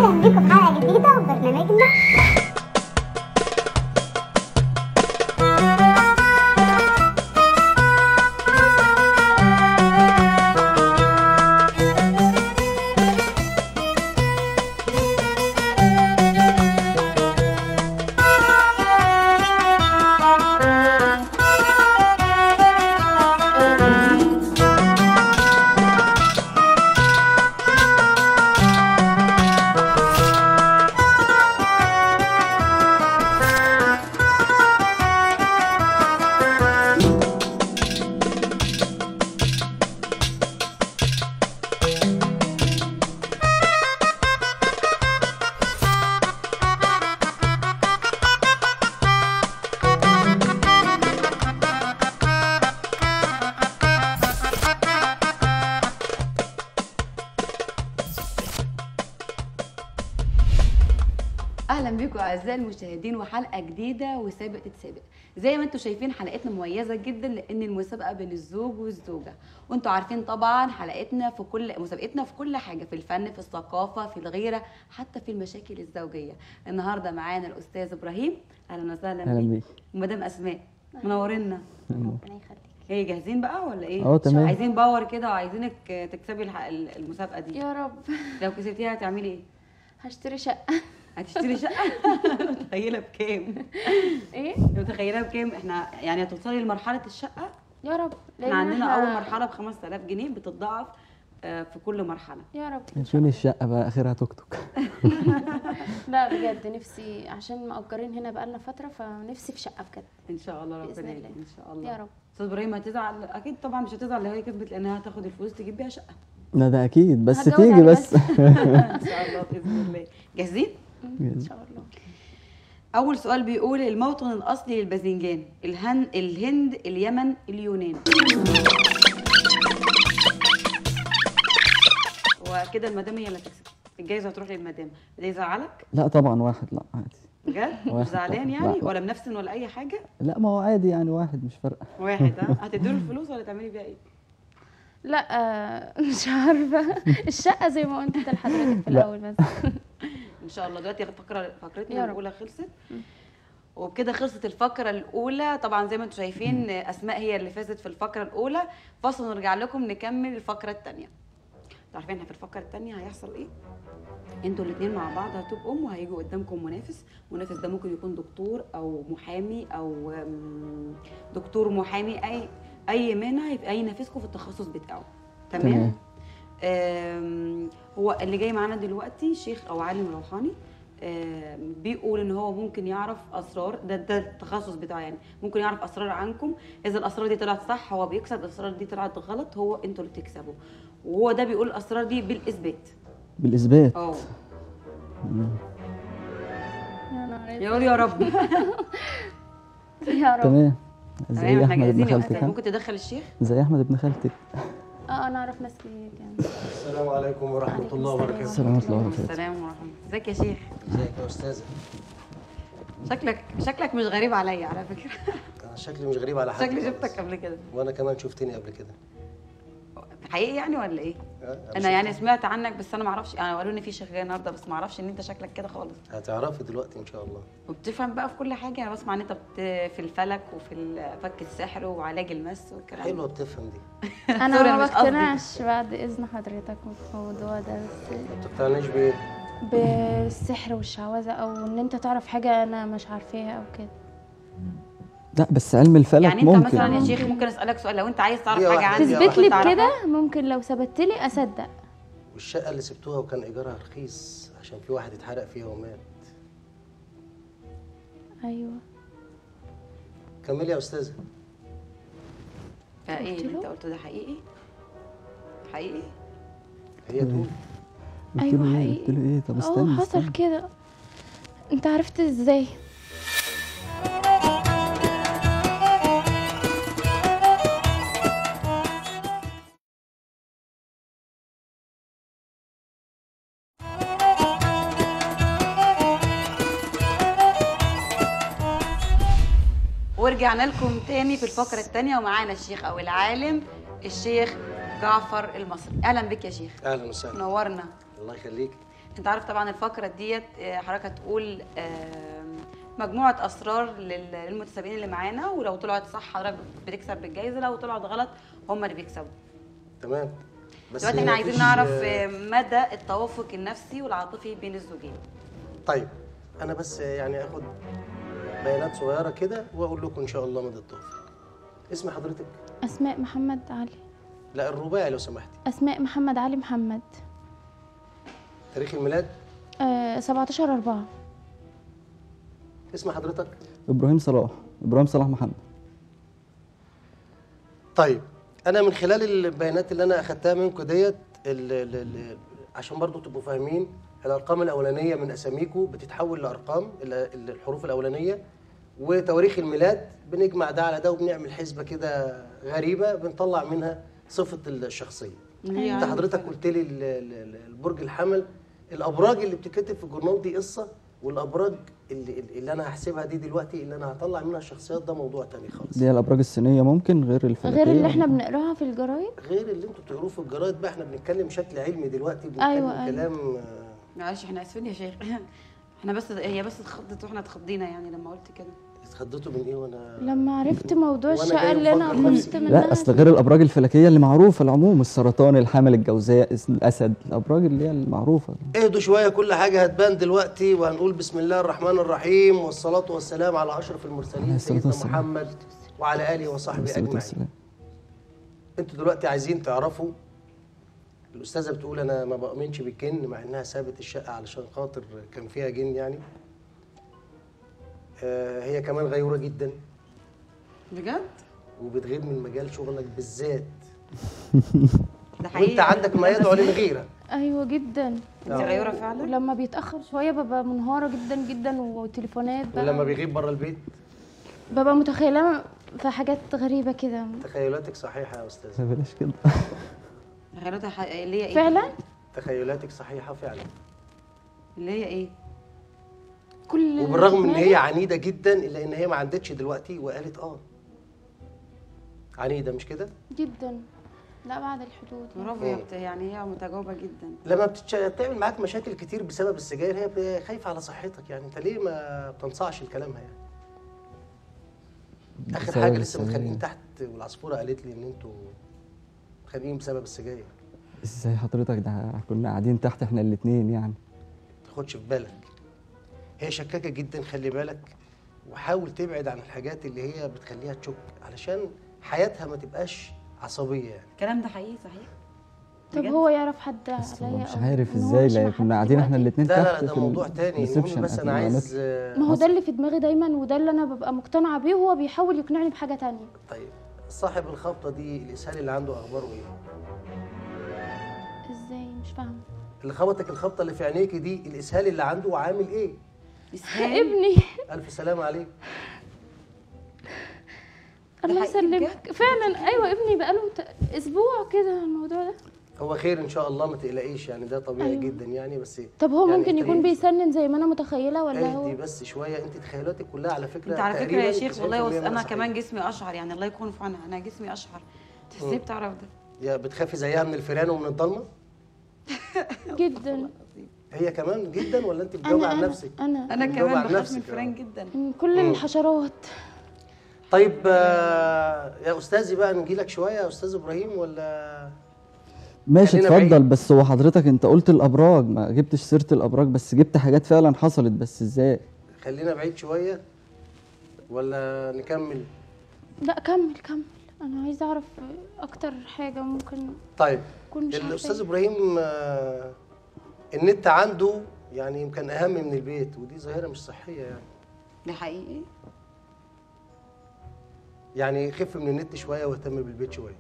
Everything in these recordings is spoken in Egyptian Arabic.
اهلا بيكم في حلقه جديده وبرنامجنا اهلا بيكم اعزائي المشاهدين وحلقه جديده وسابق تتسابق زي ما انتم شايفين حلقتنا مميزه جدا لان المسابقه بين الزوج والزوجه وانتم عارفين طبعا حلقتنا في كل مسابقتنا في كل حاجه في الفن في الثقافه في الغيره حتى في المشاكل الزوجيه النهارده معانا الاستاذ ابراهيم اهلا وسهلا اهلا بيك ومدام اسماء منورينا ربنا يخليك ايه جاهزين بقى ولا ايه اه، تمام. عايزين باور كده وعايزينك تكسبي الح- المسابقه دي يا رب لو كسبتيها هتعملي ايه هشتري شقة هتشتري شقه متخيله بكام ايه متخيله بكام احنا يعني هتوصلي لمرحله الشقه يا رب لأن احنا عندنا إحنا- اول مرحله ب 5000 جنيه بتتضاعف آه، في كل مرحله يا رب فين الشقة بقى اخرها توك توك لا بجد نفسي عشان مأجرين هنا بقالنا فترة فنفسي في شقة بجد ان شاء الله بإذن ربنا الله. يهدي ان شاء الله يا رب استاذ ابراهيم هتزعل اكيد طبعا مش هتزعل لو هي كسبت لانها هتاخد الفلوس تجيب بيها شقه لا ده اكيد بس هتجوز تيجي عليه بس ان شاء الله باذن الله جاهزين ان شاء الله اول سؤال بيقول الموطن الاصلي للباذنجان الهن الهند اليمن اليونان وكده المدام هي اللي هتكسب الجايزه هتروح للمدام ده يزعلك لا طبعا واحد لا عادي بجد مش واحد زعلان طبعاً. يعني لا. ولا منفسن ولا اي حاجه لا ما هو عادي يعني واحد مش فارقة واحد ها هتديله الفلوس ولا تعملي بيها ايه لا آه، مش عارفة الشقة زي ما قلت لحضرتك في لا. الأول بس ان شاء الله دلوقتي الفقره فقرتنا يا رب. الاولى خلصت وبكده خلصت الفقرة الأولى طبعا زي ما انتم شايفين أسماء هي اللي فازت في الفقرة الأولى فاصل ونرجع لكم نكمل الفقرة الثانية عارفين احنا في الفقرة الثانية هيحصل ايه؟ انتوا الاثنين مع بعض هتبقوا وهيجوا قدامكم منافس المنافس ده ممكن يكون دكتور او محامي او أم، دكتور محامي اي اي مهنه هيبقى هينافسكم في التخصص بتاعه تمام تمام. آم، هو اللي جاي معانا دلوقتي شيخ او عالم روحاني آم، بيقول ان هو ممكن يعرف اسرار ده ده التخصص بتاعه يعني ممكن يعرف اسرار عنكم اذا الاسرار دي طلعت صح هو بيكسب الاسرار دي طلعت غلط هو انتوا اللي بتكسبوا وهو ده بيقول الاسرار دي بالاثبات بالاثبات اه يا نهار أسود. يقول يا رب يا رب تمام زي تمام احنا احمد ابن جاهزين يا خالتك أستاذ. ها؟ ممكن تدخل الشيخ زي احمد ابن خالتك اه انا اعرف ناس كتير يعني السلام عليكم ورحمة وعليكم الله السلام. وبركاته السلام ورحمة الله وبركاته السلام ورحمه الله ازيك يا شيخ ازيك يا أستاذة شكلك شكلك مش غريب عليا على فكره أنا شكلي مش غريب على حد شكلي خالص. شفتك قبل كده وأنا كمان شفتني قبل كده حقيقي يعني ولا ايه ها؟ انا يعني سمعت عنك بس انا ما اعرفش يعني قالوا لي في شيخ جاي النهارده بس ما اعرفش ان انت شكلك كده خالص هتعرفي دلوقتي إن شاء الله وبتفهم بقى في كل حاجه انا بسمع ان انت بت... في الفلك وفي ال- فك السحر وعلاج المس والكلام حلوة بتفهم دي انا سوري، ما مش قصدي. بقتنعش بعد اذن حضرتك في الموضوع ده بس ما بتقتنعيش بإيه؟ بالسحر والشعوذة او ان انت تعرف حاجة انا مش عارفاها او كده لا بس علم الفلك يعني انت ممكن مثلا يا شيخ ممكن اسالك سؤال لو انت عايز تعرف دي حاجه واحدة، عني دي تثبت واحدة. لي تعرفها؟ بكده ممكن لو ثبت لي اصدق والشقة اللي سبتوها وكان إيجارها رخيص عشان في واحد اتحرق فيها ومات ايوه كملي يا أستاذة فايه قلت اللي انت له؟ قلته ده حقيقي حقيقي هي تقول قلت أيوة له ايه حقيقي. قلت له ايه طب اه استنى حصل استنى كده انت عرفت ازاي ورجعنا لكم تاني في الفقره الثانيه ومعانا الشيخ او العالم الشيخ جعفر المصري اهلا بك يا شيخ أهلا وسهلا نورنا الله يخليك انت عارف طبعا الفقره ديت آه، حضرتك هتقول آم، مجموعه اسرار لل- للمتسابقين اللي معانا ولو طلعت صح حضرتك بتكسب بالجائزه لو طلعت غلط هم اللي بيكسبوا تمام بس دلوقتي احنا عايزين مفيش، نعرف آه، آه، مدى التوافق النفسي والعاطفي بين الزوجين طيب انا بس يعني اخد بيانات صغيره كده واقول لكم ان شاء الله مدى التوفيق اسم حضرتك اسماء محمد علي لا الرباعي لو سمحتي اسماء محمد علي محمد تاريخ الميلاد آه 17 4 اسم حضرتك ابراهيم صلاح ابراهيم صلاح محمد طيب انا من خلال البيانات اللي انا اخدتها منكم ديت ال- ال- ال- عشان برضو تبقوا فاهمين الارقام الاولانيه من اساميكم بتتحول لارقام ال- ال- الحروف الاولانيه وتواريخ الميلاد بنجمع ده على ده وبنعمل حسبه كده غريبه بنطلع منها صفه الشخصيه انت حضرتك قلت لي ال- ال- ال- البرج الحمل الابراج اللي بتتكتب في الجورنال دي قصه والابراج اللي, اللي انا هحسبها دي دلوقتي اللي انا هطلع منها الشخصيات ده موضوع تاني خالص دي هي الابراج الصينيه ممكن غير الفلكيه غير اللي احنا بنقراها في الجرايد غير اللي انتوا بتقروه في الجرايد بقى احنا بنتكلم بشكل علمي دلوقتي بنتكلم أيوة، أيوة. كلام آه، معلش احنا اسفين يا شيخ احنا بس هي بس اتخضت واحنا اتخضينا يعني لما قلت كده اتخضيتوا من ايه وانا لما عرفت موضوع وأنا الشقه جاي اللي انا بفكر نفسي. خفت منها لا اصل غير الابراج الفلكيه اللي معروفه العموم السرطان الحمل الجوزاء اسم الاسد الابراج اللي هي المعروفه اهدوا شويه كل حاجه هتبان دلوقتي وهنقول بسم الله الرحمن الرحيم والصلاه والسلام على اشرف المرسلين عليه الصلاة سيدنا والسلام. محمد وعلى اله وصحبه الصلاة اجمعين والسلام. انتوا دلوقتي عايزين تعرفوا الاستاذه بتقول انا ما بامنش بالجن مع انها سابت الشقه علشان خاطر كان فيها جن يعني آه هي كمان غيوره جدا بجد وبتغير من مجال شغلك بالذات ده حقيقي وانت عندك ما يدعو للغيره ايوه جدا انت غيوره فعلا ولما بيتاخر شويه ببقى منهاره جدا جدا وتليفونات بقى ولما بيغيب بره البيت ببقى متخيله في حاجات غريبه كده تخيلاتك صحيحه يا استاذ بلاش كده غيرتها حقيقية اللي هي ايه فعلا تخيلاتك صحيحه فعلا اللي هي ايه كل اللي وبالرغم ان في هي دماغي- عنيده جدا الا ان هي ما عندتش دلوقتي وقالت اه عنيده مش كده جدا لا بعد الحدود برافو يا بت- يعني هي متجاوبه جدا لما بتتش... بتعمل معاك مشاكل كتير بسبب السجاير هي ب- خايفه على صحتك يعني انت ليه ما بتنصعش لكلامها يعني اخر بسبب حاجه لسه السجاير. متخانقين تحت والعصفوره قالت لي ان انتوا متخانقين بسبب السجاير ازاي حضرتك ده كنا قاعدين تحت احنا الاثنين يعني ما تاخدش في بالك هي شكاكه جدا خلي بالك وحاول تبعد عن الحاجات اللي هي بتخليها تشك علشان حياتها ما تبقاش عصبيه يعني الكلام ده حقيقي صحيح طب بجد؟ هو يعرف حد بس هو عليا مش أو عارف إن هو ازاي ماشي لا مع كنا حد قاعدين احنا دلوقتي؟ الاثنين لا تحت لا ده في موضوع تاني الريسبشن المهم بس قبل انا ما عايز نطلع. آه، ما هو ده اللي في دماغي دايما وده اللي انا ببقى مقتنعه بيه وهو بيحاول يقنعني بحاجه تانية طيب صاحب الخبطه دي الاسهال اللي عنده اخباره ايه ازاي مش فاهمه اللي خبطك الخبطه اللي في عينيك دي الاسهال اللي عنده عامل ايه اسهال ابني الف سلامه عليك الله حقيقي يسلمك فعلا ايوه ابني بقاله ت- اسبوع كده الموضوع ده هو خير ان شاء الله ما تقلقيش يعني ده طبيعي أيوة. جدا يعني بس طب هو يعني ممكن أنت يكون إيه؟ بيسنن زي ما انا متخيله ولا اهدي هو بس شويه انت تخيلاتك كلها على فكره انت على فكره تقريباً يا شيخ 90% والله وص... منها انا صحيح. كمان جسمي اشعر يعني الله يكون في عونها انا جسمي اشعر انت ازاي بتعرف ده يا بتخافي زيها من الفيران ومن الضلمه جدا هي كمان جدا ولا انت بتجاوبي انا عن انا نفسك انا انا بتجاوب كمان عن بخاف نفسك، من الفيران آه. جدا من كل الحشرات طيب آه، يا استاذي بقى نجي لك شويه يا استاذ ابراهيم ولا ماشي خلينا اتفضل بعيد. بس هو حضرتك انت قلت الابراج ما جبتش سيره الابراج بس جبت حاجات فعلا حصلت بس ازاي خلينا بعيد شويه ولا نكمل لا كمل كمل انا عايزه اعرف اكتر حاجه ممكن طيب اكون مش الاستاذ عارفه ابراهيم آه، النت عنده يعني يمكن اهم من البيت ودي ظاهره مش صحيه يعني ده حقيقي يعني خف من النت شويه واهتم بالبيت شويه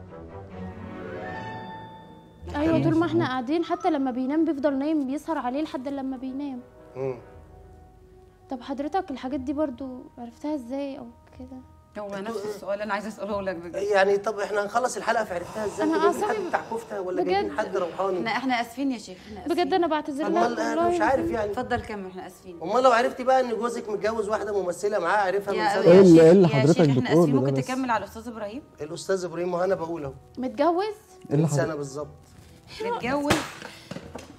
ايوه طول ما احنا قاعدين حتى لما بينام بيفضل نايم بيسهر عليه لحد لما بينام مم. طب حضرتك الحاجات دي برضو عرفتها ازاي او كده هو نفس السؤال اللي انا عايزه اساله لك بجد يعني طب احنا هنخلص الحلقه في عرفتها ازاي أنا انتوا جايبين أعصابي حد بتاع كفته ولا جايبين بجد. حد روحاني احنا احنا اسفين يا شيخ احنا اسفين بجد انا بعتذر لك امال انا مش عارف يعني اتفضل كمل احنا اسفين امال لو عرفتي بقى ان جوزك متجوز واحده ممثله معاه عارفها من يا سنه إيه اللي- يا إيه اللي شيخ- يا حضرتك شيخ احنا بتقوله اسفين ده ممكن بس؟ تكمل على الاستاذ ابراهيم الاستاذ ابراهيم وانا بقول اهو متجوز ايه اللي من حضرتك سنه بالظبط متجوز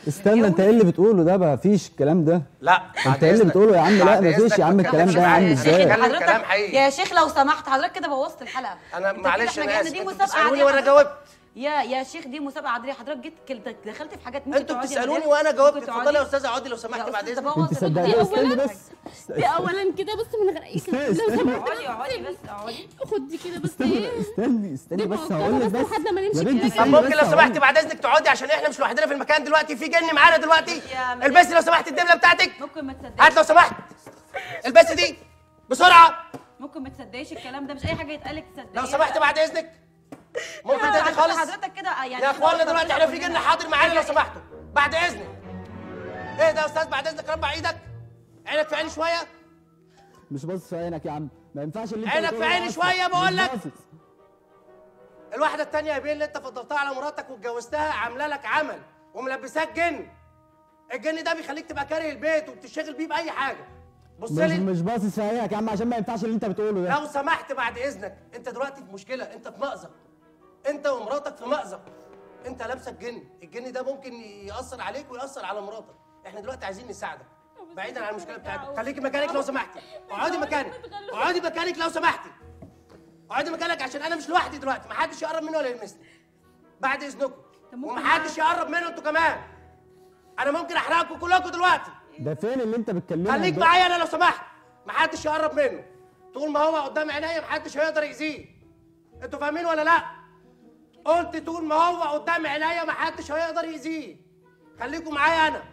استنى انت ايه اللي بتقوله ده ما فيش الكلام ده لا انت ايه اللي بتقوله يا عم لا بعد مفيش إذنك يا عم ما الكلام تتكلمش ده يا عم معايا. ازاي أنا بتكلم كلام حضرتك حقيقي يا شيخ لو سمحت حضرتك كده بوظت الحلقه انا أنت معلش كده انا إحنا اسف دي انتوا مسابقه بتسالوني عادية وانا حضرتك- جاوبت يا يا شيخ دي مسابقه عاديه حضرتك جيت كل- دخلت في حاجات ممكن انتوا تقعدي بتسالوني من غير- وانا جاوبت ممكن اتفضلي تقعدي. يا استاذه عقدي لو سمحتي يا بعد أستاذ، اذنك ده انت بوظ صدقني الفكرة. استني بس دي اولا كده بس من غير اي كلام لو سمحت اقعدي اقعدي بس اقعدي خدي كده بس استني ايه استني استني دي بس مؤقتة هقول لك بس بس لحد ما نمشي يا بنتي كده. طب استني ممكن بس لو هقول سمحتي لك. بعد اذنك تقعدي عشان احنا مش لوحدنا في المكان دلوقتي في جن معانا دلوقتي يا ملاك. البسي لو سمحتي الدبله بتاعتك ممكن ما تصدقيش هات لو سمحت البسي دي بسرعه ممكن ما تصدقيش الكلام ده مش اي حاجه يتقالك تصدقيها لو سمحتي بعد اذنك ممكن لا، تهدي حضرتك- خالص حضرتك كده يعني يا اخوانا كده دلوقتي احنا في جن حاضر معانا لو سمحتوا بعد اذنك ايه ده يا استاذ بعد اذنك ربع ايدك عينك في عيني شويه مش باصص في عينك يا عم ما ينفعش اللي انت عينك بتقوله في عيني ده شوية أصلاً. بقول مش لك. باصص. الواحده التانية يا بيه اللي انت فضلتها على مراتك واتجوزتها عامله لك عمل وملبساك جن الجن ده بيخليك تبقى كاره البيت وبتشتغل بيه باي حاجه بص مش لي مش باصص في عينك يا عم عشان ما ينفعش اللي انت بتقوله ده لو سمحت بعد اذنك انت دلوقتي في مشكله انت في مأزق انت ومراتك في مأزق انت لابسك جن الجن ده ممكن يأثر عليك ويأثر على مراتك احنا دلوقتي عايزين نساعدك بعيدا عن المشكله بتاعتك خليكي مكانك لو سمحتي اقعدي مكانك اقعدي مكانك لو سمحتي اقعدي مكانك عشان انا مش لوحدي دلوقتي محدش يقرب مني ولا يلمسني بعد اذنكم ومحدش يقرب منه انتوا كمان انا ممكن احرقكم كلكم دلوقتي ده فين اللي انت بتكلمه خليك ده؟ معايا انا لو سمحت محدش يقرب منه طول ما هو قدام عينيا محدش هيقدر يأذيه انتوا فاهمين ولا لا قلت طول ما هو قدام عينيا محدش هيقدر يأذيه خليكم معايا انا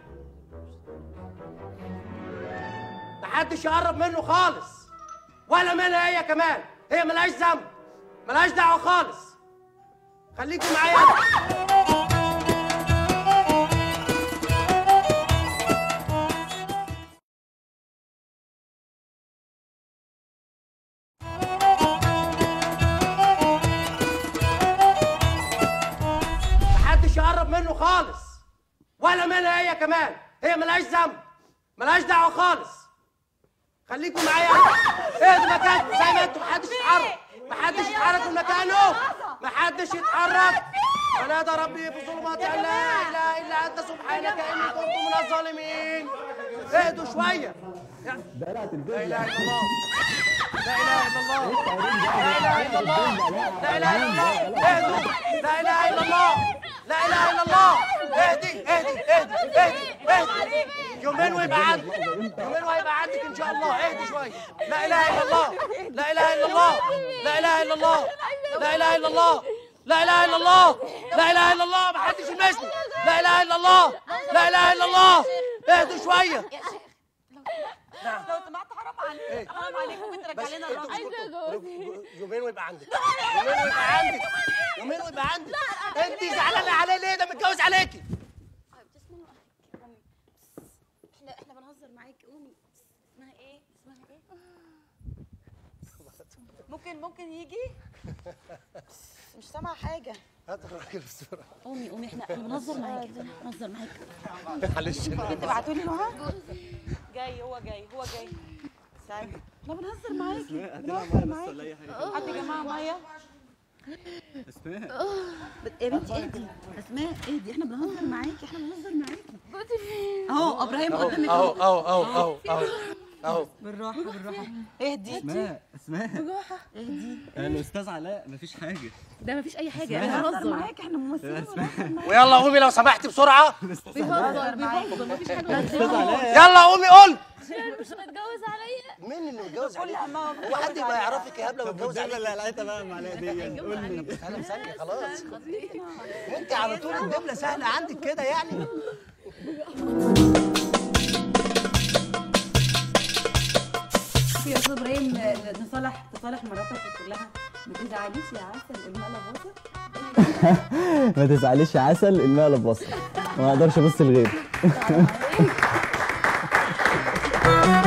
محدش يقرب منه خالص ولا منها هي كمان هي ملهاش ذنب ملهاش دعوه خالص خليكم معايا انا محدش يقرب منه خالص ولا منها هي كمان هي ملهاش ذنب ملهاش دعوه خالص خليكم معايا اهدوا مكانكم زي ما انتم محدش يتحرك محدش يتحرك من مكانه محدش يتحرك ونادى ربي في ظلمات ان لا اله الا انت سبحانك اني كنت من الظالمين اهدوا شويه ده لا لا تنزل اله الا الله لا اله الا الله لا اله الا الله لا اله الا الله اهدوا لا اله الا الله لا اله الا الله اهدي اهدي اهدي اهدي اهدي يومين ويبقى عندك يومين وهيبقى عندك ان شاء الله اهدي شويه لا اله الا الله لا اله الا الله لا اله الا الله لا اله الا الله لا اله الا الله لا اله الا الله ما حدش يلمسني لا اله الا الله لا اله الا الله اهدوا شويه لو سمحت حرام عليك حرام عليك ممكن ترجع بس لنا انتوا الراجل اسكتوا. يومين ويبقى عندك يومين ويبقى عندك يومين ويبقى عندك انت زعلانه عليه ليه ده متجوز عليكي احنا احنا بنهزر معاكي قومي اسمها ايه اسمها ايه ممكن ممكن يجي مش سامعه حاجه هات الراجل بسرعه قومي قومي احنا احنا بنهزر معاكي بنهزر معاكي معلش ممكن تبعتوا لي نهى جاي هو جاي هو جاي تعالي احنا بنهزر معاكي بنهزر معاكي حد يا جماعه ميه اسماء بت- يا بنتي اهدي اسماء اهدي احنا بنهزر معاكي احنا بنهزر معاكي اهو ابراهيم قدامك اهو اهو اهو اهو اهو اهو بالراحه بالراحه اهدي اسماء اسماء اهدي الاستاذ علاء مفيش حاجه ده مفيش اي حاجه بنهزر بيهزر معاكي احنا ممثلين بنهزر ويلا قومي لو سمحتي بسرعه بيهزر بيهزر مفيش حاجه الاستاذ علاء يلا قومي قول مش متجوز عليا مين اللي متجوز عليك هو حد يبقى يعرفك يا هبله متجوز عليك اللي قلعتها بقى معلقه دي قول لي انا ثانيه خلاص انت على طول الدبله سهله عندك كده يعني يا استاذ ابراهيم نصالح تصالح مراتك وتقول لها ما تزعليش يا عسل المقلب وسط ما تزعليش يا عسل المقلب بصل ما اقدرش ابص لغيرك